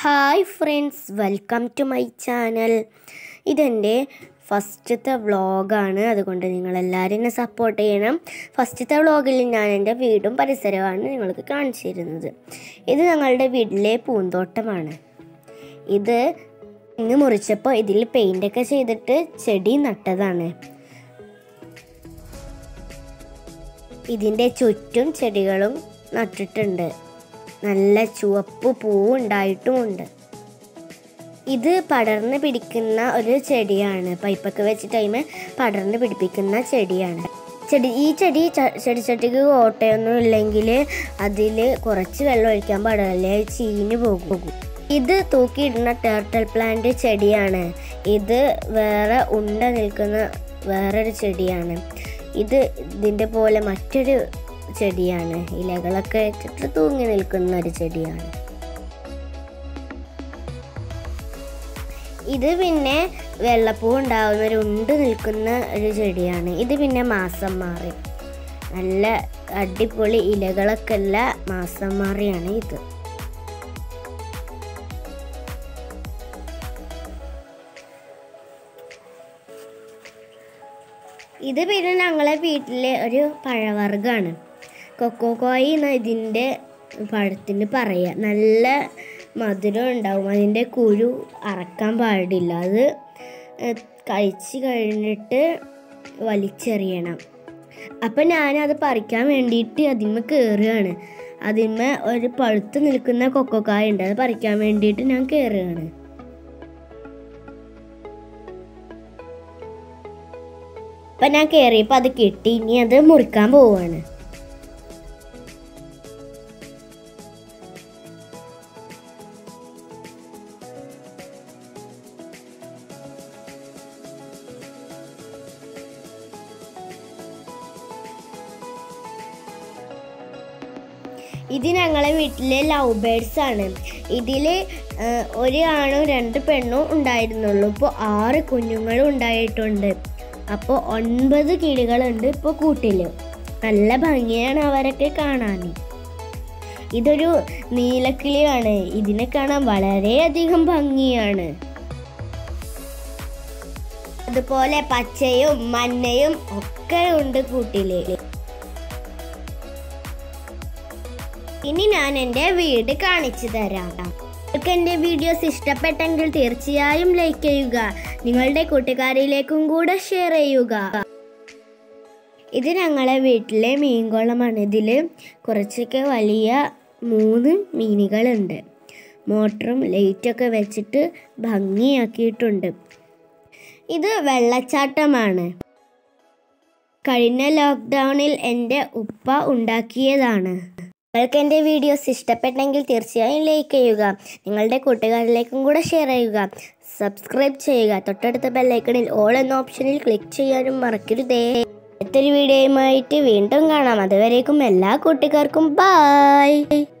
hi friends welcome to my channel ഇതെൻ്റെ ഫസ്റ്റത്തെ വ്ളോഗാണ് അതുകൊണ്ട് നിങ്ങളെല്ലാവരും എന്നെ സപ്പോർട്ട് ചെയ്യണം ഫസ്റ്റത്തെ വ്ളോഗിൽ ഞാൻ എൻ്റെ വീടും പരിസരവുമാണ് നിങ്ങൾക്ക് കാണിച്ചു തരുന്നത് ഇത് ഞങ്ങളുടെ വീട്ടിലെ പൂന്തോട്ടമാണ് ഇത് ഇന്ന് മുറിച്ചപ്പോൾ ഇതിൽ പെയിൻ്റൊക്കെ ചെയ്തിട്ട് ചെടി നട്ടതാണ് ഇതിൻ്റെ ചുറ്റും ചെടികളും നട്ടിട്ടുണ്ട് നല്ല ചുവപ്പ് പൂവ് ഉണ്ടായിട്ടുമുണ്ട് ഇത് പടർന്ന് പിടിക്കുന്ന ഒരു ചെടിയാണ് പൈപ്പൊക്കെ വെച്ചിട്ട് അതിമേ പടർന്ന് പിടിപ്പിക്കുന്ന ചെടിയാണ് ചെടി ഈ ചെടി ച- ചെടിച്ചട്ടിക്ക് ഓട്ടയൊന്നും ഇല്ലെങ്കിൽ അതിൽ കുറച്ച് വെള്ളം ഒഴിക്കാൻ പാടില്ല അത് ചീഞ്ഞു പോകും ഇത് തൂക്കിയിടുന്ന ടേർട്ടൽ പ്ലാന്റ് ചെടിയാണ് ഇത് വേറെ ഉണ്ട നിൽക്കുന്ന വേറൊരു ചെടിയാണ് ഇത് ഇതിൻ്റെ പോലെ മറ്റൊരു ചെടിയാണ് ഇലകളൊക്കെ വെച്ചിട്ട് തൂങ്ങി നിൽക്കുന്ന ഒരു ചെടിയാണ് ഇത് പിന്നെ വെള്ളപ്പൂ ഉണ്ടാവുന്ന ഒരു ഉണ്ട് നിൽക്കുന്ന ഒരു ചെടിയാണ് ഇത് പിന്നെ മാസം മാറി നല്ല അടിപൊളി ഇലകളൊക്കെ ഉള്ള മാസം മാറിയാണ് ഇത് ഇത് പിന്നെ ഞങ്ങളെ വീട്ടിലെ ഒരു പഴവർഗ്ഗമാണ് കൊക്കോക്കോയി എന്ന ഇതിൻ്റെ പഴത്തിന് പറയുക നല്ല മധുരം ഉണ്ടാവും അതിൻ്റെ കുരു അറക്കാൻ പാടില്ല അത് ഏഹ്, കഴിച്ച് കഴിഞ്ഞിട്ട് വലിച്ചെറിയണം അപ്പം ഞാനത് പറിക്കാൻ വേണ്ടിയിട്ട് അതിന്മേ കയറുകയാണ് അതിന്മേ ഒരു പഴുത്ത് നിൽക്കുന്ന കൊക്കോക്കായ ഉണ്ട് അത് പറിക്കാൻ വേണ്ടിയിട്ട് ഞാൻ കയറുകയാണ് അപ്പം ഞാൻ കയറിയപ്പോൾ അത് കിട്ടി ഇനി അത് മുറിക്കാൻ പോവാണ് ഇത് ഞങ്ങളെ വീട്ടിലെ ലവ് ബേഡ്സ് ആണ് ഇതിൽ ഒരു ആണും രണ്ട് പെണ്ണും ഉണ്ടായിരുന്നുള്ളൂ ഇപ്പോൾ ആറ് കുഞ്ഞുങ്ങളും ഉണ്ടായിട്ടുണ്ട് അപ്പോൾ ഒൻപത് കിളികളുണ്ട് ഇപ്പോൾ കൂട്ടിൽ നല്ല ഭംഗിയാണ് അവരൊക്കെ കാണാൻ ഇതൊരു നീലക്കിളിയാണ് ഇതിനെ കാണാൻ വളരെയധികം ഭംഗിയാണ് അതുപോലെ പച്ചയും മഞ്ഞയും ഒക്കെ ഉണ്ട് കൂട്ടില് ഇനി ഞാൻ എൻ്റെ വീട് കാണിച്ചു തരാം നിങ്ങൾക്ക് എൻ്റെ വീഡിയോസ് ഇഷ്ടപ്പെട്ടെങ്കിൽ തീർച്ചയായും ലൈക്ക് ചെയ്യുക നിങ്ങളുടെ കൂട്ടുകാരിലേക്കും കൂടെ ഷെയർ ചെയ്യുക ഇത് ഞങ്ങളെ വീട്ടിലെ മീൻകുളമാണ് ഇതിൽ കുറച്ചൊക്കെ വലിയ മൂന്ന് മീനുകളുണ്ട് മോട്ടറും ലൈറ്റൊക്കെ വെച്ചിട്ട് ഭംഗിയാക്കിയിട്ടുണ്ട് ഇത് വെള്ളച്ചാട്ടമാണ് കഴിഞ്ഞ ലോക്ക്ഡൗണിൽ എൻ്റെ ഉപ്പ ഉണ്ടാക്കിയതാണ് നിങ്ങൾക്ക് എൻ്റെ വീഡിയോസ് ഇഷ്ടപ്പെട്ടെങ്കിൽ തീർച്ചയായും ലൈക്ക് ചെയ്യുക നിങ്ങളുടെ കൂട്ടുകാരിലേക്കും കൂടെ ഷെയർ ചെയ്യുക സബ്സ്ക്രൈബ് ചെയ്യുക തൊട്ടടുത്ത ബെല്ലൈക്കണിൽ ഓൾ എന്ന ഓപ്ഷനിൽ ക്ലിക്ക് ചെയ്യാനും മറക്കരുതേ അടുത്തൊരു വീഡിയോയുമായിട്ട് വീണ്ടും കാണാം അതുവരേക്കും എല്ലാ കൂട്ടുകാർക്കും ബായ്